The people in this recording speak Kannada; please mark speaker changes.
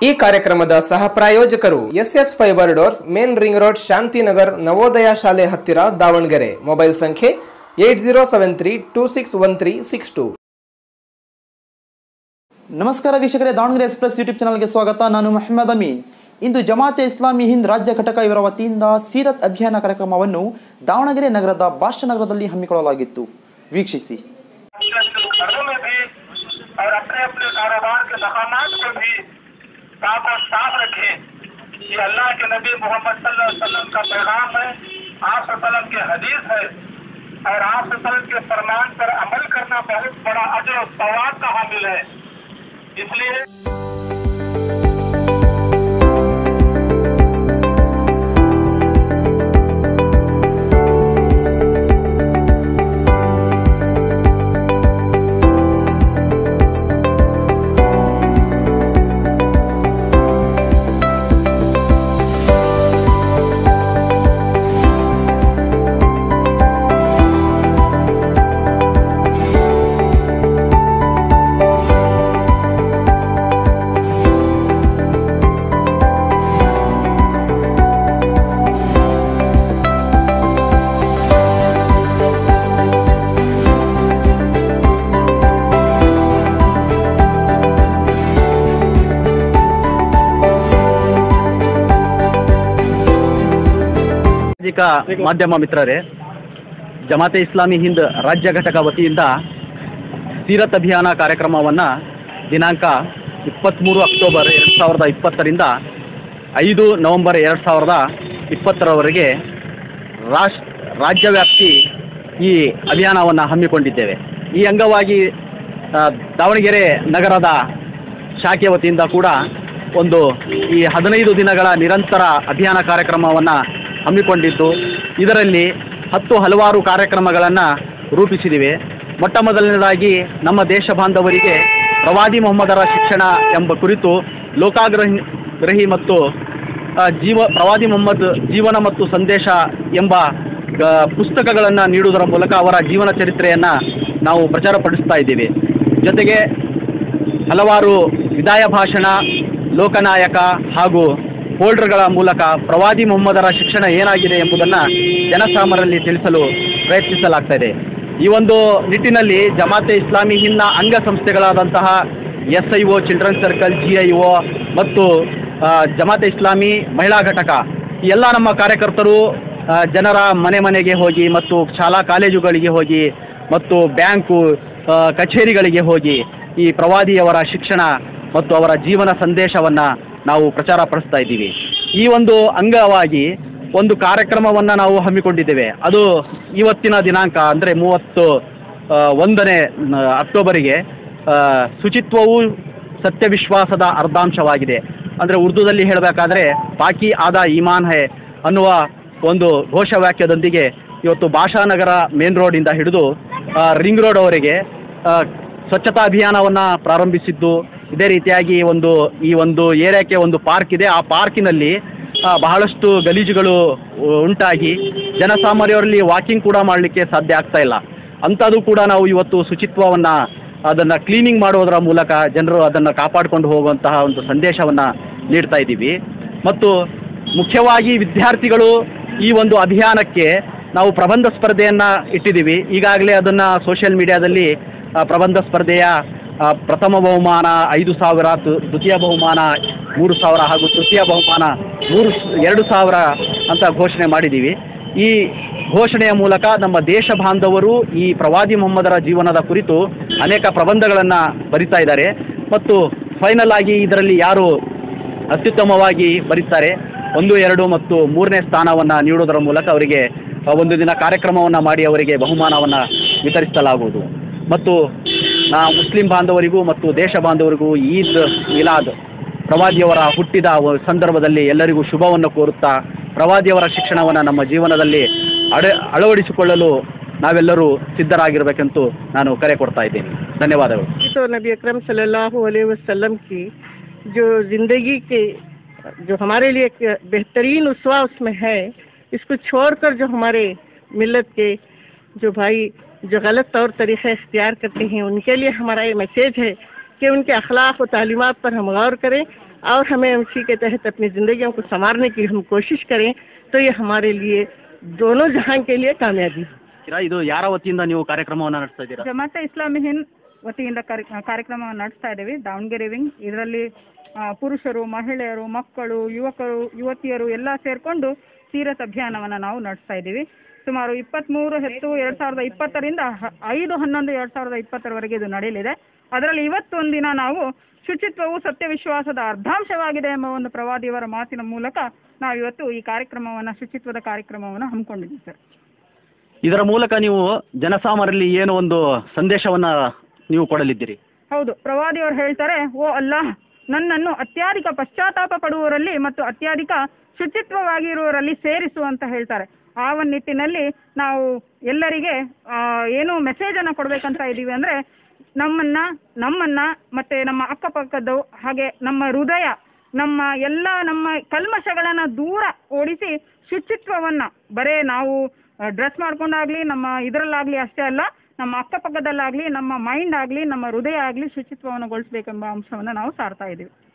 Speaker 1: ಈ ಕಾರ್ಯಕ್ರಮದ ಸಹ ಪ್ರಾಯೋಜಕರು S S fibre doors main ring road Shantinagar Navodaya ಶಾಲೆ ಹತ್ತಿರ ದಾವಣಗೆರೆ ಮೊಬೈಲ್ ಸಂಖ್ಯೆ eight zero seven three two six one three six two
Speaker 2: ನಮಸ್ಕಾರ ವೀಕ್ಷಕರೇ ದಾವಣಗೆರೆ ಎಕ್ಸ್ಪ್ರೆಸ್ ಯೂಟ್ಯೂಬ್ ಚಾನಲ್ಗೆ ಸ್ವಾಗತ ನಾನು ಮೊಹಮ್ಮದ್ ಅಮೀನ್ ಇಂದು ಜಮಾತೆ ಇಸ್ಲಾಮಿ ಹಿಂದ್ ರಾಜ್ಯ ಘಟಕ ಇವರ ವತಿಯಿಂದ ಸೀರತ್ ಅಭಿಯಾನ ಕಾರ್ಯಕ್ರಮವನ್ನು ದಾವಣಗೆರೆ ನಗರದ ಭಾಷ್ಯನಗರದಲ್ಲಿ ಹಮ್ಮಿಕೊಳ್ಳಲಾಗಿತ್ತು ವೀಕ್ಷಿಸಿ
Speaker 3: घरों में भी और अपने अपने कारोबार के मकामात को भी साफ और साफ रखें ये अल्लाह के नबी मोहम्मद सल्लल्लाहु अलैहि वसल्लम का पैगाम है आप वसल्लम के हदीस है और आप वसल्लम के फरमान पर अमल करना बहुत बड़ा अजर और सवाब का हामिल है इसलिए
Speaker 4: ಸಾಮಾಜಿಕ ಮಾಧ್ಯಮ ಮಿತ್ರರೇ ಜಮಾತೆ ಇಸ್ಲಾಮಿ ಹಿಂದ್ ರಾಜ್ಯ ಘಟಕ ವತಿಯಿಂದ ಸೀರತ್ ಅಭಿಯಾನ ಕಾರ್ಯಕ್ರಮವನ್ನು ದಿನಾಂಕ ಇಪ್ಪತ್ತ್ಮೂರು ಅಕ್ಟೋಬರ್ ಎರಡು ಸಾವಿರದ ಇಪ್ಪತ್ತರಿಂದ ಐದು ನವೆಂಬರ್ ಎರಡು ಸಾವಿರದ ಇಪ್ಪತ್ತರವರೆಗೆ ರಾಷ್ ರಾಜ್ಯವ್ಯಾಪ್ತಿ ಈ ಅಭಿಯಾನವನ್ನು ಹಮ್ಮಿಕೊಂಡಿದ್ದೇವೆ ಈ ಅಂಗವಾಗಿ ಆ, ದಾವಣಗೆರೆ ನಗರದ ಶಾಖೆ ವತಿಯಿಂದ ಕೂಡ ಒಂದು ಈ ಹದಿನೈದು ದಿನಗಳ ನಿರಂತರ ಅಭಿಯಾನ ಕಾರ್ಯಕ್ರಮವನ್ನು ಹಮ್ಮಿಕೊಂಡಿದ್ದು ಇದರಲ್ಲಿ ಹತ್ತು ಹಲವಾರು ಕಾರ್ಯಕ್ರಮಗಳನ್ನು ರೂಪಿಸಿದಿವೆ ಮೊಟ್ಟ ಮೊದಲನೇದಾಗಿ ನಮ್ಮ ದೇಶ ಬಾಂಧವರಿಗೆ ಪ್ರವಾದಿ ಮೊಹಮ್ಮದರ ಶಿಕ್ಷಣ ಎಂಬ ಕುರಿತು ಲೋಕಾಗ್ರಹಿ ಗ್ರಹಿ ಮತ್ತು ಆ, ಜೀವ ಪ್ರವಾದಿ ಮೊಹಮ್ಮದ್ ಜೀವನ ಮತ್ತು ಸಂದೇಶ ಎಂಬ ಪುಸ್ತಕಗಳನ್ನು ನೀಡುವುದರ ಮೂಲಕ ಅವರ ಜೀವನ ಚರಿತ್ರೆಯನ್ನು ನಾವು ಪ್ರಚಾರಪಡಿಸ್ತಾ ಇದ್ದೀವಿ ಜೊತೆಗೆ ಹಲವಾರು ವಿದಾಯ ಭಾಷಣ ಲೋಕನಾಯಕ ಹಾಗೂ ಫೋಲ್ಡರ್ಗಳ ಮೂಲಕ ಪ್ರವಾದಿ ಮೊಹಮ್ಮದರ ಶಿಕ್ಷಣ ಏನಾಗಿದೆ ಎಂಬುದನ್ನು ಜನಸಾಮಾನ್ಯರಲ್ಲಿ ತಿಳಿಸಲು ಪ್ರಯತ್ನಿಸಲಾಗ್ತಾ ಇದೆ ಈ ಒಂದು ನಿಟ್ಟಿನಲ್ಲಿ ಜಮಾತೆ ಇಸ್ಲಾಮಿ ಹಿನ್ನ ಅಂಗಸಂಸ್ಥೆಗಳಾದಂತಹ S I O children circle G I O ಮತ್ತು ಆ, ಜಮಾತೆ ಇಸ್ಲಾಮಿ ಮಹಿಳಾ ಘಟಕ ಈ ಎಲ್ಲ ನಮ್ಮ ಕಾರ್ಯಕರ್ತರು ಆ, ಜನರ ಮನೆ ಮನೆಗೆ ಹೋಗಿ ಮತ್ತು ಶಾಲಾ ಕಾಲೇಜುಗಳಿಗೆ ಹೋಗಿ ಮತ್ತು ಬ್ಯಾಂಕು ಆ, ಕಚೇರಿಗಳಿಗೆ ಹೋಗಿ ಈ ಪ್ರವಾದಿಯವರ ಶಿಕ್ಷಣ ಮತ್ತು ಅವರ ಜೀವನ ಸಂದೇಶವನ್ನು ನಾವು ಪ್ರಚಾರ ಪಡಿಸ್ತಾ ಇದ್ದೀವಿ ಈ ಒಂದು ಅಂಗವಾಗಿ ಒಂದು ಕಾರ್ಯಕ್ರಮವನ್ನು ನಾವು ಹಮ್ಮಿಕೊಂಡಿದ್ದೇವೆ ಅದು ಇವತ್ತಿನ ದಿನಾಂಕ ಅಂದರೆ ಮೂವತ್ತು ಆ, ಒಂದನೇ ನ, ಅಕ್ಟೋಬರಿಗೆ ಆ, ಶುಚಿತ್ವವು ಸತ್ಯವಿಶ್ವಾಸದ ಅರ್ಧಾಂಶವಾಗಿದೆ ಅಂದರೆ ಉರ್ದುದಲ್ಲಿ ಹೇಳಬೇಕಾದ್ರೆ ಬಾಕಿ ಆದ ಈಮಾನ್ ಹೇ ಅನ್ನುವ ಒಂದು ಘೋಷವಾಕ್ಯದೊಂದಿಗೆ ಇವತ್ತು ಭಾಷಾನಗರ ಮೇನ್ ರೋಡಿಂದ ಹಿಡಿದು ಆ, ರಿಂಗ್ ರೋಡ್ ಅವರೆಗೆ ಆ, ಸ್ವಚ್ಛತಾ ಅಭಿಯಾನವನ್ನು ಪ್ರಾರಂಭಿಸಿದ್ದು ಇದೇ ರೀತಿಯಾಗಿ ಒಂದು ಈ ಒಂದು ಏರಿಯಾಕ್ಕೆ ಒಂದು ಪಾರ್ಕ್ ಇದೆ ಆ ಪಾರ್ಕಿನಲ್ಲಿ ಆ, ಬಹಳಷ್ಟು ಗಲೀಜುಗಳು ಉ- ಉಂಟಾಗಿ ಜನಸಾಮಾನ್ಯರಲ್ಲಿ ವಾಕಿಂಗ್ ಕೂಡ ಮಾಡಲಿಕ್ಕೆ ಸಾಧ್ಯ ಆಗ್ತಾ ಇಲ್ಲ ಅಂಥದ್ದು ಕೂಡ ನಾವು ಇವತ್ತು ಶುಚಿತ್ವವನ್ನು ಅದನ್ನು ಕ್ಲೀನಿಂಗ್ ಮಾಡೋದರ ಮೂಲಕ ಜನರು ಅದನ್ನು ಕಾಪಾಡಿಕೊಂಡು ಹೋಗುವಂತಹ ಒಂದು ಸಂದೇಶವನ್ನು ನೀಡ್ತಾ ಇದ್ದೀವಿ ಮತ್ತು ಮುಖ್ಯವಾಗಿ ವಿದ್ಯಾರ್ಥಿಗಳು ಈ ಒಂದು ಅಭಿಯಾನಕ್ಕೆ ನಾವು ಪ್ರಬಂಧ ಸ್ಪರ್ಧೆಯನ್ನು ಇಟ್ಟಿದ್ದೀವಿ ಈಗಾಗಲೇ ಅದನ್ನು ಸೋಷಿಯಲ್ ಮೀಡಿಯಾದಲ್ಲಿ ಆ, ಪ್ರಬಂಧ ಸ್ಪರ್ಧೆಯ ಆ, ಪ್ರಥಮ ಬಹುಮಾನ ಐದು ಸಾವಿರ ತು- ದ್ವಿತೀಯ ಬಹುಮಾನ ಮೂರು ಸಾವಿರ ಹಾಗೂ ತೃತೀಯ ಬಹುಮಾನ ಮೂರು ಸ್- ಎರಡು ಸಾವಿರ ಅಂತ ಘೋಷಣೆ ಮಾಡಿದ್ದೀವಿ ಈ ಘೋಷಣೆಯ ಮೂಲಕ ನಮ್ಮ ದೇಶ ಬಾಂಧವರು ಈ ಪ್ರವಾದಿ ಮೊಹಮ್ಮದರ ಜೀವನದ ಕುರಿತು ಅನೇಕ ಪ್ರಬಂಧಗಳನ್ನು ಬರಿತಾ ಇದ್ದಾರೆ ಮತ್ತು ಫೈನಲ್ ಆಗಿ ಇದರಲ್ಲಿ ಯಾರು ಅತ್ಯುತ್ತಮವಾಗಿ ಬರೀತಾರೆ ಒಂದು ಎರಡು ಮತ್ತು ಮೂರನೇ ಸ್ಥಾನವನ್ನು ನೀಡೋದರ ಮೂಲಕ ಅವರಿಗೆ ಆ, ಒಂದು ದಿನ ಕಾರ್ಯಕ್ರಮವನ್ನು ಮಾಡಿ ಅವರಿಗೆ ಬಹುಮಾನವನ್ನು ವಿತರಿಸಲಾಗುವುದು ಮತ್ತು ನಾ ಮುಸ್ಲಿಂ ಬಾಂಧವರಿಗೂ ಮತ್ತು ದೇಶ ಬಾಂಧವರಿಗೂ ಈದ್ ಮಿಲಾದ್ ಪ್ರವಾದಿಯವರ ಹುಟ್ಟಿದ ವ- ಸಂದರ್ಭದಲ್ಲಿ ಎಲ್ಲರಿಗೂ ಶುಭವನ್ನು ಕೋರುತ್ತಾ ಪ್ರವಾದಿಯವರ ಶಿಕ್ಷಣವನ್ನು ನಮ್ಮ ಜೀವನದಲ್ಲಿ ಅಡ ಅಳವಡಿಸಿಕೊಳ್ಳಲು ನಾವೆಲ್ಲರೂ ಸಿದ್ಧರಾಗಿರಬೇಕೆಂದು ನಾನು ಕರೆ ಕೊಡ್ತಾ ಇದ್ದೇನೆ ಧನ್ಯವಾದಗಳು
Speaker 5: तो नबी अकरम सल्लल्लाहु अलैहि वसल्लम की जो ज़िंदगी के जो हमारे लिए एक बेहतरीन उसवा उसमें है इसको छोड़कर जो हमारे मिलत के जो भाई जो गलत तौर तरीक़े इख्तियार करते हैं उनके लिए हमारा ये मैसेज है कि उनके अखलाक और तालीमत पर हम गौर करें और हमें उसी के तहत अपनी ज़िंदगियों को संवारने की हम कोशिश करें तो ये हमारे लिए दोनों जहां के लिए कामयाबी है
Speaker 4: ಇದು ಯಾರ ವತಿಯಿಂದ ನೀವು ಕಾರ್ಯಕ್ರಮವನ್ನು ನಡೆಸ್ತಾ ಇದ್ದೀರಾ
Speaker 6: ಜಮಾತೆ ಇಸ್ಲಾಮಿ ಹಿಂದ್ ವತಿಯಿಂದ ಕಾರ್ಯ- ಕಾರ್ಯಕ್ರಮವನ್ನು ನಡೆಸ್ತಾ ಇದ್ದೀವಿ ದಾವಣಗೆರೆ ವಿಂಗ್ ಇದರಲ್ಲಿ ಆ, ಪುರುಷರು ಮಹಿಳೆಯರು ಮಕ್ಕಳು ಯುವಕರು ಯುವತಿಯರು ಎಲ್ಲ ಸೇರಿಕೊಂಡು ಸೀರತ್ ಅಭಿಯಾನವನ್ನು ನಾವು ನಡೆಸ್ತಾ ಇದ್ದೀವಿ ಸುಮಾರು ಇಪ್ಪತ್ತ್ಮೂರು ಹತ್ತು ಎರಡು ಸಾವಿರದ ಇಪ್ಪತ್ತರಿಂದ ಹ- ಐದು ಹನ್ನೊಂದು ಎರಡು ಸಾವಿರದ ಇಪ್ಪತ್ತರವರೆಗೆ ಇದು ನಡೆಯಲಿದೆ ಅದರಲ್ಲಿ ಇವತ್ತು ಒಂದಿನ ನಾವು ಶುಚಿತ್ವವು ಸತ್ಯವಿಶ್ವಾಸದ ಅರ್ಧಾಂಶವಾಗಿದೆ ಎಂಬ ಒಂದು ಪ್ರವಾದಿಯವರ ಮಾತಿನ ಮೂಲಕ ನಾವು ಇವತ್ತು ಈ ಕಾರ್ಯಕ್ರಮವನ್ನು ಶುಚಿತ್ವದ ಕಾರ್ಯಕ್ರಮವನ್ನು ಹಮ್ಮಿಕೊಂಡಿದ್ದೀವಿ ಸರ್
Speaker 4: ಇದರ ಮೂಲಕ ನೀವು ಜನಸಾಮಾನ್ಯರಲ್ಲಿ ಏನು ಒಂದು ಸಂದೇಶವನ್ನ ನೀವು ಕೊಡಲಿದ್ದೀರಿ
Speaker 6: ಹೌದು ಪ್ರವಾದಿಯವರು ಹೇಳ್ತಾರೆ ಓ ಅಲ್ಲ ನನ್ನನ್ನು ಅತ್ಯಧಿಕ ಪಶ್ಚಾತ್ತಾಪ ಪಡುವವರಲ್ಲಿ ಮತ್ತು ಅತ್ಯಧಿಕ ಶುಚಿತ್ವವಾಗಿರುವವರಲ್ಲಿ ಸೇರಿಸು ಅಂತ ಹೇಳ್ತಾರೆ ಆ ಒಂದು ನಿಟ್ಟಿನಲ್ಲಿ ನಾವು ಎಲ್ಲರಿಗೆ ಆ, ಏನು ಮೆಸೇಜನ್ನು ಕೊಡಬೇಕಂತ ಇದ್ದೀವಿ ಅಂದರೆ ನಮ್ಮನ್ನ ನಮ್ಮನ್ನ ಮತ್ತೆ ನಮ್ಮ ಅಕ್ಕಪಕ್ಕದ್ದು ಹಾಗೆ ನಮ್ಮ ಹೃದಯ ನಮ್ಮ ಎಲ್ಲ ನಮ್ಮ ಕಲ್ಮಶಗಳನ್ನು ದೂರ ಓಡಿಸಿ ಶುಚಿತ್ವವನ್ನ ಬರೇ ನಾವು ಡ್ರೆಸ್ ಮಾಡ್ಕೊಂಡಾಗ್ಲಿ ನಮ್ಮ ಇದರಲ್ಲಾಗ್ಲಿ ಅಷ್ಟೇ ಅಲ್ಲ ನಮ್ಮ ಅಕ್ಕಪಕ್ಕದಲ್ಲಾಗ್ಲಿ ನಮ್ಮ ಮೈಂಡ್ ಆಗಲಿ ನಮ್ಮ ಹೃದಯ ಆಗಲಿ ಶುಚಿತ್ವವನ್ನು ಗೊಳಿಸಬೇಕೆಂಬ ಅಂಶವನ್ನು ನಾವು ಸಾರ್ತಾ ಇದ್ದೀವಿ